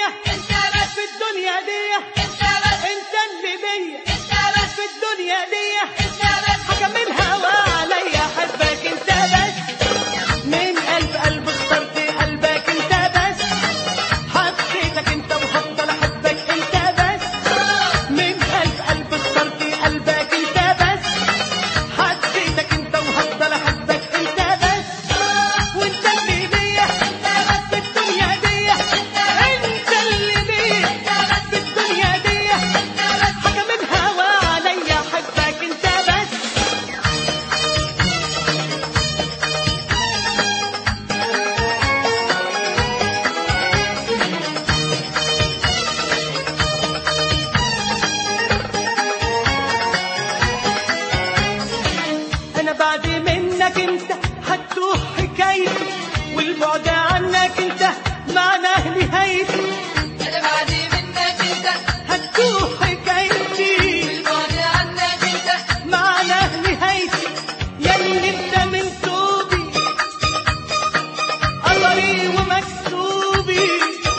انت بس في الدنيا دي انت بس انت اللي بيا انت بس في الدنيا دي انت بس حكم الهوى عليا حبك انت بس من قلب قلب اخترت قلبك انت بس حبيتك انت وهفضل احبك انت بس من قلب قلب اخترت قلبك انت بس حبيتك انت وهفضل احبك انت بس وانت اللي بيا انت بس في الدنيا دي انت اللي بيا انت بس في الدنيا دي انت بس حكم الهوى عليا حبك انت بس انا بعد منك انت هتوه حكايتي والبعد عنك انت معناه نهايتي انا بعد منك انت هتوه حكايتي البعد عنك انت معناه نهايتي ياللي انت من ثوبي قدري ومكتوبي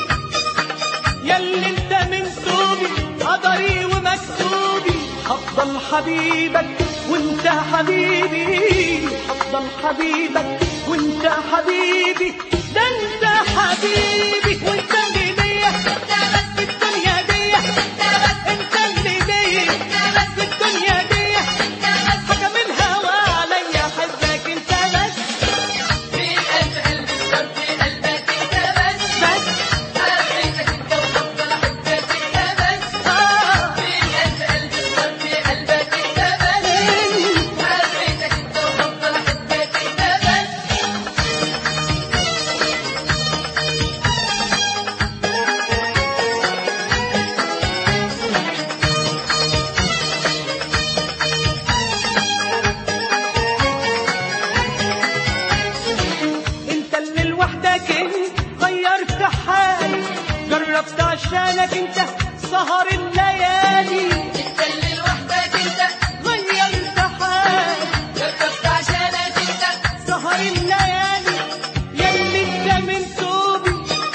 ياللي انت من ثوبي قدري ومكتوبي هفضل حبيبك وانت حبيبي هفضل حبيبك وانت حبيبي ده انت حبيبي وانت اللي ليا انت بس في الدنيا دي انت بس انت اللي ليا انت بس في الدنيا دي انت بس حكم الهوى عليا حبك انت بس في قلب قلب اخترت قلبك انت بس بس حبيتك انت وهفضل احبك انت بس اه في قلب قلب اخترت قلبك انت بس حبيتك انت وهفضل احبك انت بس انت اللي لوحدك انت غيرت حالي جربت عشانك انت سهر الليالي انت اللي لوحدك انت غيرت حالي جربت عشانك انت سهر الليالي ياللي انت من ثوبي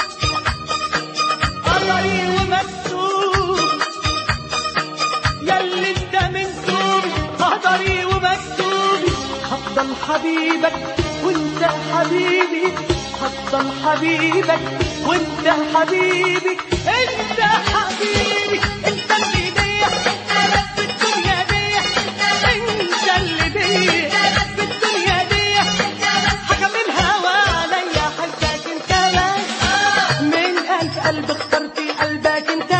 قدري ومكتوب ياللي انت من ثوبي قدري ومكتوبي هفضل حبيبك وانت حبيبي هفضل حبيبك وانت حبيبي انت حبيبي انت اللي بيا انت بس في الدنيا دي انت اللي بيا انت بس في الدنيا دي حكم الهوى عليا حبك انت بس من قلب قلب اخترت قلبك انت